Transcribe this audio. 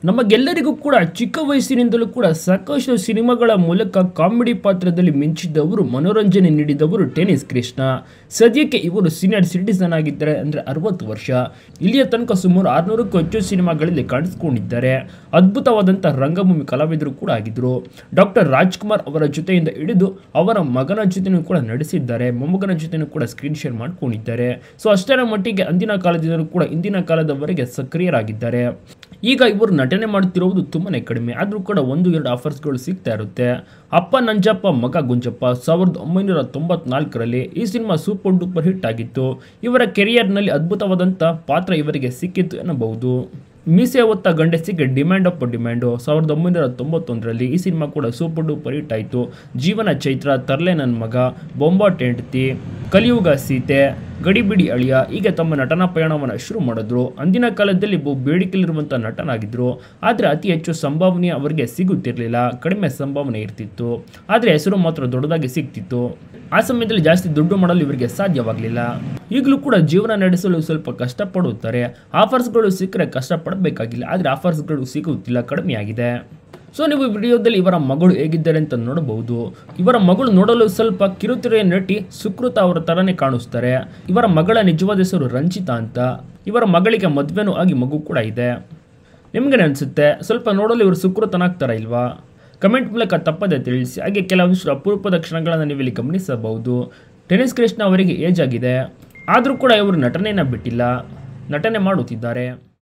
ನಮಗೆಲ್ಲರಿಗೂ ಕೂಡ ಚಿಕ್ಕ ವಯಸ್ಸಿನಿಂದಲೂ ಕೂಡ ಸಾಕಷ್ಟು ಸಿನಿಮಾಗಳ ಮೂಲಕ ಕಾಮಿಡಿ ಪಾತ್ರದಲ್ಲಿ ಮಿಂಚಿದ್ದವರು ಮನೋರಂಜನೆ ನೀಡಿದವರು ಟೆನಿಸ್ ಕೃಷ್ಣ ಸದ್ಯಕ್ಕೆ ಇವರು ಸೀನಿಯರ್ ಸಿಟಿಸನ್ ಆಗಿದ್ದಾರೆ ಅಂದರೆ ಅರವತ್ತು ವರ್ಷ ಇಲ್ಲಿಯ ತನಕ ಸುಮಾರು ಆರುನೂರಕ್ಕೂ ಹೆಚ್ಚು ಸಿನಿಮಾಗಳಲ್ಲಿ ಕಾಣಿಸ್ಕೊಂಡಿದ್ದಾರೆ ಅದ್ಭುತವಾದಂಥ ರಂಗಭೂಮಿ ಕಲಾವಿದರು ಕೂಡ ಆಗಿದ್ದರು ಡಾಕ್ಟರ್ ರಾಜ್ಕುಮಾರ್ ಅವರ ಜೊತೆಯಿಂದ ಹಿಡಿದು ಅವರ ಮಗನ ಜೊತೆನೂ ಕೂಡ ನಡೆಸಿದ್ದಾರೆ ಮೊಮ್ಮಗನ ಜೊತೆನೂ ಕೂಡ ಸ್ಕ್ರೀನ್ ಶೇರ್ ಮಾಡ್ಕೊಂಡಿದ್ದಾರೆ ಸೊ ಅಷ್ಟರ ಮಟ್ಟಿಗೆ ಅಂದಿನ ಕಾಲದಿಂದಲೂ ಕೂಡ ಇಂದಿನ ಕಾಲದವರೆಗೆ ಸಕ್ರಿಯರಾಗಿದ್ದಾರೆ ಈಗ ಇವರು ನಟನೆ ಮಾಡುತ್ತಿರುವುದು ತುಂಬಾನೇ ಕಡಿಮೆ ಆದರೂ ಕೂಡ ಒಂದು ಎರಡು ಆಫರ್ಸ್ಗಳು ಸಿಗ್ತಾ ಇರುತ್ತೆ ಅಪ್ಪ ನಂಜಪ್ಪ ಮಗ ಗುಂಜಪ್ಪ ಸಾವಿರದ ಒಂಬೈನೂರ ತೊಂಬತ್ನಾಲ್ಕರಲ್ಲಿ ಈ ಸಿನಿಮಾ ಸೂಪರ್ ಡೂಪರ್ ಹಿಟ್ ಆಗಿತ್ತು ಇವರ ಕೆರಿಯರ್ನಲ್ಲಿ ಅದ್ಭುತವಾದಂಥ ಪಾತ್ರ ಇವರಿಗೆ ಸಿಕ್ಕಿತ್ತು ಎನ್ನಬಹುದು ಮೀಸೆ ಹೊತ್ತ ಗಂಡಸಿಗೆ ಡಿಮ್ಯಾಂಡ್ ಅಪ್ ಡಿಮ್ಯಾಂಡು ಸಾವಿರದ ಒಂಬೈನೂರ ತೊಂಬತ್ತೊಂದರಲ್ಲಿ ಈ ಸಿನಿಮಾ ಕೂಡ ಸೂಪರ್ ಡೂಪರ್ ಹಿಟ್ ಆಯಿತು ಜೀವನ ಚೈತ್ರ ತರ್ಲೆ ನನ್ನ ಮಗ ಬೊಂಬಾಟ್ ಹೆಂಡತಿ ಕಲಿಯುಗ ಸೀತೆ ಗಡಿಬಿಡಿ ಅಳಿಯ ಹೀಗೆ ತಮ್ಮ ನಟನಾ ಪಯಣವನ್ನು ಶುರು ಮಾಡಿದ್ರು ಅಂದಿನ ಕಾಲದಲ್ಲಿ ಬಹು ಬೇಡಿಕೆಯಲ್ಲಿರುವಂಥ ನಟನಾಗಿದ್ದರು ಆದರೆ ಅತಿ ಹೆಚ್ಚು ಸಂಭಾವನೆ ಅವರಿಗೆ ಸಿಗುತ್ತಿರಲಿಲ್ಲ ಕಡಿಮೆ ಸಂಭಾವನೆ ಇರ್ತಿತ್ತು ಆದರೆ ಹೆಸರು ಮಾತ್ರ ದೊಡ್ಡದಾಗಿ ಸಿಗ್ತಿತ್ತು ಆ ಸಮಯದಲ್ಲಿ ಜಾಸ್ತಿ ದುಡ್ಡು ಮಾಡಲು ಇವರಿಗೆ ಸಾಧ್ಯವಾಗಲಿಲ್ಲ ಈಗಲೂ ಕೂಡ ಜೀವನ ನಡೆಸಲು ಸ್ವಲ್ಪ ಕಷ್ಟಪಡುತ್ತಾರೆ ಆಫರ್ಸ್ಗಳು ಸಿಕ್ಕರೆ ಕಷ್ಟಪಡಬೇಕಾಗಿಲ್ಲ ಆದರೆ ಆಫರ್ಸ್ಗಳು ಸಿಗುತ್ತಿಲ್ಲ ಕಡಿಮೆಯಾಗಿದೆ ಸೊ ನೀವು ವಿಡಿಯೋದಲ್ಲಿ ಇವರ ಮಗಳು ಹೇಗಿದ್ದಾರೆ ಅಂತ ನೋಡಬಹುದು ಇವರ ಮಗಳು ನೋಡಲು ಸ್ವಲ್ಪ ಕಿರುತೆರೆಯ ನಟಿ ಸುಕೃತ ಅವರ ತರನೇ ಕಾಣಿಸ್ತಾರೆ ಇವರ ಮಗಳ ನಿಜವಾದ ಹೆಸರು ರಂಜಿತಾ ಅಂತ ಇವರ ಮಗಳಿಗೆ ಮದುವೆನೂ ಆಗಿ ಮಗು ಕೂಡ ಇದೆ ನಿಮ್ಗೇನೆ ಅನಿಸುತ್ತೆ ಸ್ವಲ್ಪ ನೋಡಲು ಇವರು ಸುಕೃತನಾಗ್ತಾರ ಇಲ್ವಾ ಕಮೆಂಟ್ ಮೂಲಕ ತಪ್ಪದೆ ತಿಳಿಸಿ ಹಾಗೆ ಕೆಲವೊಂದಿಷ್ಟು ಅಪರೂಪದ ಕ್ಷಣಗಳನ್ನು ನೀವು ಇಲ್ಲಿ ಗಮನಿಸಬಹುದು ಟೆನಿಸ್ ಕೃಷ್ಣ ಅವರಿಗೆ ಏಜ್ ಆಗಿದೆ ಆದರೂ ಕೂಡ ಇವರು ನಟನೆಯನ್ನು ಬಿಟ್ಟಿಲ್ಲ ನಟನೆ ಮಾಡುತ್ತಿದ್ದಾರೆ